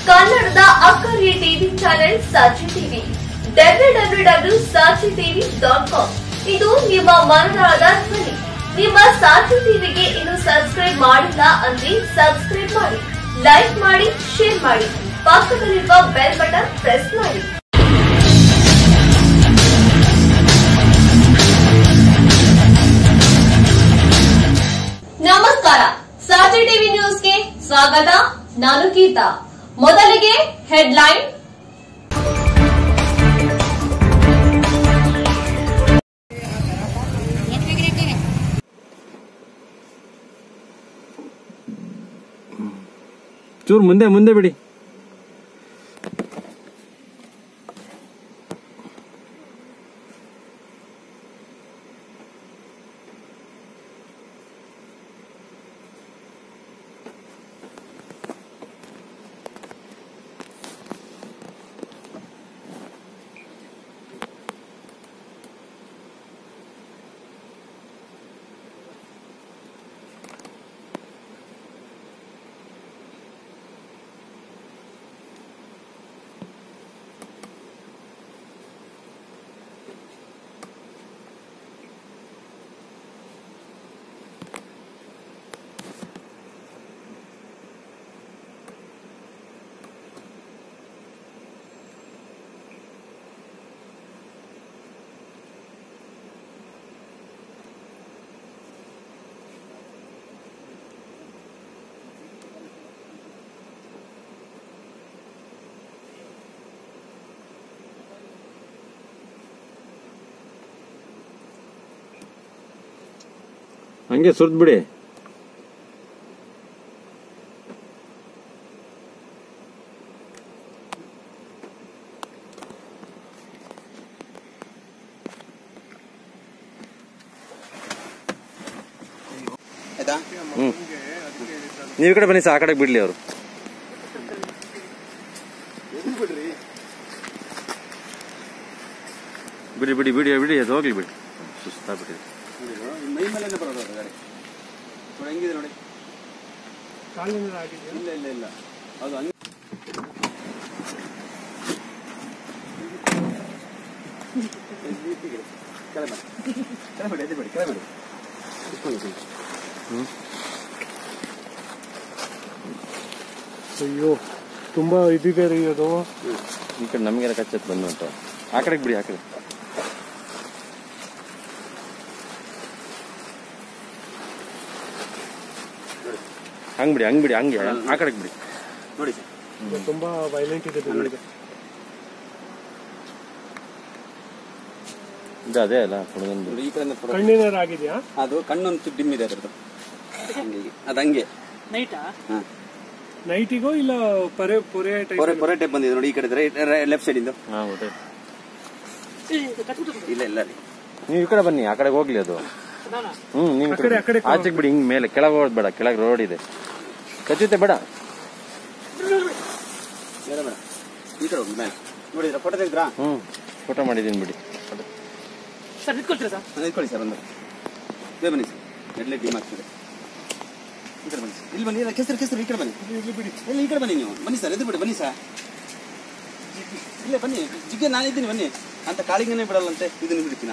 ಕನ್ನಡದ ಅಕ್ಕರಿಯ TV channel Sakshi TV W W W Sakshi TV dot com ಇದು ನಿಮ್ಮ ಮನದಾಳದ ಧ್ವನಿ ನಿಮ್ಮ ಸಾಕ್ಷಿ ಟಿವಿಗೆ ಇನ್ನು ಸಬ್ಸ್ಕ್ರೈಬ್ ಮಾಡಿಲ್ಲ ಅಂದ್ರೆ ಸಬ್ಸ್ಕ್ರೈಬ್ ಮಾಡಿ ಲೈಕ್ ಮಾಡಿ ಶೇರ್ ಮಾಡಿ ಪಕ್ಕದಲ್ಲಿರುವ ಬೆಲ್ ಬಟನ್ ಪ್ರೆಸ್ ಮಾಡಿ ನಮಸ್ಕಾರ ಸಾಕ್ಷಿ ಟಿವಿ ನ್ಯೂಸ್ಗೆ ಸ್ವಾಗತ ನಾನು ಗೀತಾ ಮೊದಲಿಗೆ ಹೆಡ್ಲೈನ್ ಚೂರು ಮುಂದೆ ಮುಂದೆ ಬಿಡಿ ಹಂಗೆ ಸುರ್ದ್ ಬಿಡಿ ಆಯ್ತಾ ಹ್ಮ್ ನೀವು ಈ ಕಡೆ ಬನ್ನಿ ಸರ್ ಆ ಕಡೆ ಬಿಡ್ಲಿ ಅವರು ಬಿಡಿ ಬಿಡಿ ಬಿಡಿ ಬಿಡಿ ಅದು ಹೋಗ್ಲಿ ಬಿಡಿ ಸುಸ್ತಾಗ್ಬಿಟ್ಟಿದೆ ಮೈ ಮೇಲೆನೆ ಬರೋದು ಅದು ಗಾಡಿ ನೋಡಿ ಹೆಂಗಿದೆ ನೋಡಿ ಇಲ್ಲ ಇಲ್ಲ ಇಲ್ಲ ಅದು ಹಂಗೆ ಕೆಳಗೆ ಬನ್ನಿ. ಕೆಳಗೆ ಬಿಡಿ, ಎದ್ದು ಬಿಡಿ, ಕೆಳಗೆ ಬಿಡಿ. ಇಟ್ಕೊಂಡು ಹೋಗಿ. ಅಯ್ಯೋ ತುಂಬಾ ಇದಿದೆ ರೀ ಅದು ಈ ಕಡೆ ನಮಗೆಲ್ಲ ಕಚ್ಚತ್ ಬಂದು ಅಂತ ಆ ಕಡೆಗೆ ಬಿಡಿ ಆ ಕಡೆ ಹಂಗ್ ಬಿಡಿ ಹಂಗ್ ಬಿಡಿ ಹಂಗೆ ಆ ಕಡೆಗೆ ಬಿಡಿ ನೋಡಿ ಸರ್ ಇದು ತುಂಬಾ ವೈಲೆಂಟ್ ಇದೆ ಬೆನ್ನಿಗೆ. ಇದು ಅದೇ ಅಲ್ಲ ಹುಡುಗಂದು ನೋಡಿ ಈ ಕಡೆಯಿಂದ ಬರೋದು. ಕಣ್ಣಿನಾರ ಆಗಿದ್ಯಾ ಅದು ಕಣ್ಣೊಂದು ಡಿಮ್ ಇದೆ ಅದರದ್ದು ಹಂಗೆ ಅದು ಹಂಗೆ ಹಾ ನೈಟಿಗೋ ಇಲ್ಲ ಪರೆ ಪೊರೆ ಟೈಪ್ ಪೊರೆ ಪೊರೆ ಟೈಪ್ ಬಂದಿದೆ ನೋಡಿ ಈ ಕಡೆ ಲೆಫ್ಟ್ ಸೈಡ್ ಇಂದು ಹಾ ಗೊತ್ತಾಯ್ತು ಇಲ್ಲ ಇಲ್ಲ ರೀ ನೀವು ಈ ಕಡೆ ಬನ್ನಿ ಆ ಕಡೆಗೆ ಹೋಗ್ಲಿ ಅದು ಹ್ಮ್ ನೀವು ಆ ಕಡೆ, ಆ ಕಡೆ ಆಚೆಗೆ ಬಿಡಿ ಹಿಂಗ್ ಮೇಲೆ ಕೆಳಗೆ ಹೋಗೋದು ಬೇಡ ಕೆಳಗೆ ರೋಡ್ ಇದೆ ಕಚ್ಚುತ್ತೆ ಬೇಡ ಬೇಡ ಬೇಡ ಈ ಕಡೆ ಹೋಗಿ ಮೇಲೆ ನೋಡಿದ್ರ ಫೋಟೋ ತೆಗೆದ್ರಾ ಹ್ಮ್ ಫೋಟೋ ಮಾಡಿದೀನಿ ಬಿಡಿ ನಾನು ಇಟ್ಕೊಳ್ಳಿ ಸರ್ ಒಂದು ಬೇ ಬನ್ನಿ ಸರ್ ಎಡ್ಲೆ ಡಿಮ್ ಆಗ್ತಿದೆ ಈ ಕಡೆ ಬನ್ನಿ ಸರ್ ಇಲ್ಲಿ ಬನ್ನಿ ಇಲ್ಲ, ಕೆಸರು ಕೆಸರು ಈ ಕಡೆ ಬನ್ನಿ ಇಲ್ಲಿ ಬಿಡಿ ಇಲ್ಲಿ ಈ ಕಡೆ ಬನ್ನಿ ನೀವು ಬನ್ನಿ ಸರ್ ಎದ್ದು ಬಿಡಿ ಬನ್ನಿ ಸರ್ ಇಲ್ಲೇ ಬನ್ನಿ ಜಿಗ್ಗೆ ನಾನಿದ್ದೀನಿ ಬನ್ನಿ ಅಂತ ಕಾಳಿಂಗನೇ ಬಿಡಲ್ಲಂತೆ ಇದನ್ನು ಬಿಡ್ತೀನ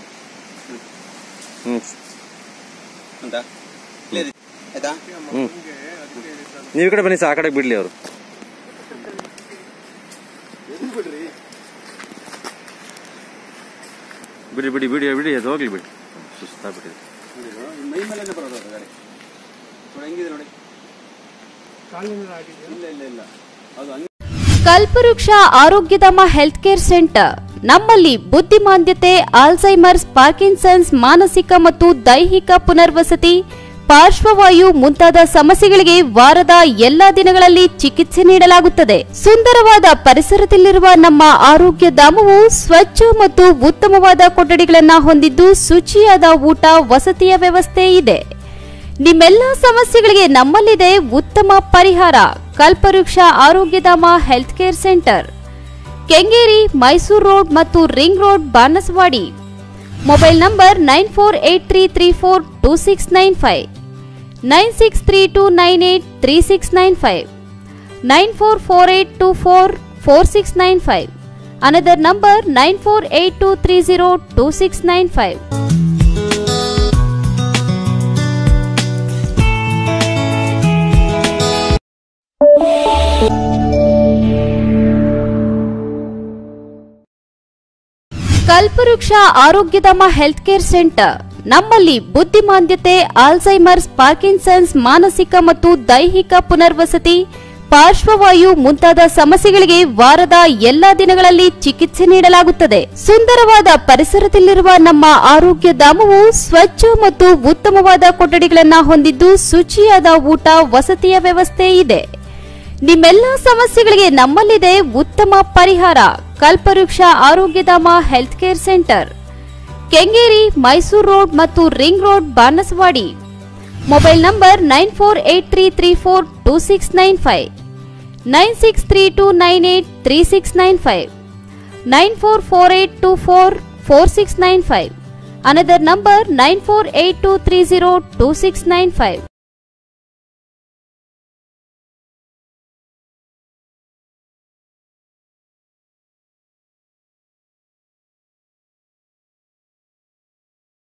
ಹ್ಮ್ ಅಂತ ಇಲ್ಲೇ ಇರಿ. ಆಯ್ತಾ ಹ್ಮ್ ನೀವು ಈ ಕಡೆ ಬನ್ನಿ ಸರ್ ಆ ಕಡೆಗೆ ಬಿಡ್ಲಿ ಅವರು ಬಿಡಿ ಬಿಡಿ ಬಿಡಿ ಬಿಡಿ ಅದು ಹೋಗ್ಲಿ ಬಿಡಿ ಸುಸ್ತಾಗ್ಬಿಟ್ಟಿದೆ ನೋಡಿ ಮೈ ಮೇಲೆನೆ ಬರೋದು ಅದು ಗಾಡಿ ನೋಡಿ ಹೆಂಗಿದೆ ನೋಡಿ ಕಾಲಿನಾರ ಆಗಿದ್ಯಾ ಇಲ್ಲ ಇಲ್ಲ ಇಲ್ಲ ಅದು ಹಂಗೆ ಕಲ್ಪವೃಕ್ಷ ಆರೋಗ್ಯಧಾಮ ಹೆಲ್ತ್ ಕೇರ್ ಸೆಂಟರ್ ನಮ್ಮಲ್ಲಿ ಬುದ್ಧಿಮಾಂದ್ಯತೆ ಆಲ್ಝೈಮರ್ಸ್ ಪಾರ್ಕಿನ್ಸನ್ಸ್ ಮಾನಸಿಕ ಮತ್ತು ದೈಹಿಕ ಪುನರ್ವಸತಿ ಪಾರ್ಶ್ವವಾಯು ಮುಂತಾದ ಸಮಸ್ಯೆಗಳಿಗೆ ವಾರದ ಎಲ್ಲಾ ದಿನಗಳಲ್ಲಿ ಚಿಕಿತ್ಸೆ ನೀಡಲಾಗುತ್ತದೆ ಸುಂದರವಾದ ಪರಿಸರದಲ್ಲಿರುವ ನಮ್ಮ ಆರೋಗ್ಯ ಧಾಮವು ಸ್ವಚ್ಛ ಮತ್ತು ಉತ್ತಮವಾದ ಕೊಠಡಿಗಳನ್ನು ಹೊಂದಿದ್ದು ಶುಚಿಯಾದ ಊಟ ವಸತಿಯ ವ್ಯವಸ್ಥೆ ಇದೆ ನಿಮ್ಮೆಲ್ಲ ಸಮಸ್ಯೆಗಳಿಗೆ ನಮ್ಮಲ್ಲಿದೆ ಉತ್ತಮ ಪರಿಹಾರ Kalpavruksha Arogyadhama health care centre Kengeri Mysuru road ಮತ್ತು ring road Banasawadi mobile number nine four eight three three four two six nine five nine six three two nine eight three six nine five nine four four eight two four four six nine five another number nine four eight two three zero two six nine five Kalpavruksha Arogyadhama health care centre ನಮ್ಮಲ್ಲಿ ಬುದ್ಧಿಮಾಂದ್ಯತೆ Alzheimer's Parkinson's ಮಾನಸಿಕ ಮತ್ತು ದೈಹಿಕ ಪುನರ್ವಸತಿ ಪಾರ್ಶ್ವವಾಯು ಮುಂತಾದ ಸಮಸ್ಯೆಗಳಿಗೆ ವಾರದ ಎಲ್ಲಾ ದಿನಗಳಲ್ಲಿ ಚಿಕಿತ್ಸೆ ನೀಡಲಾಗುತ್ತದೆ ಸುಂದರವಾದ ಪರಿಸರದಲ್ಲಿರುವ ನಮ್ಮ ಆರೋಗ್ಯ ಧಾಮವು ಸ್ವಚ್ಛ ಮತ್ತು ಉತ್ತಮವಾದ ಕೊಠಡಿಗಳನ್ನ ಹೊಂದಿದ್ದು ಶುಚಿಯಾದ ಊಟ ವಸತಿಯ ವ್ಯವಸ್ಥೆ ಇದೆ ನಿಮ್ಮೆಲ್ಲ ಸಮಸ್ಯೆಗಳಿಗೆ ನಮ್ಮಲ್ಲಿದೆ ಉತ್ತಮ ಪರಿಹಾರ Kalpavruksha Arogyadhama health care centre Kengeri Mysuru road ಮತ್ತು ring road Banasawadi mobile number nine four eight three three four two six nine five nine six three two nine eight three six nine five nine four four eight two four four six nine five another number nine four eight two three zero two six nine five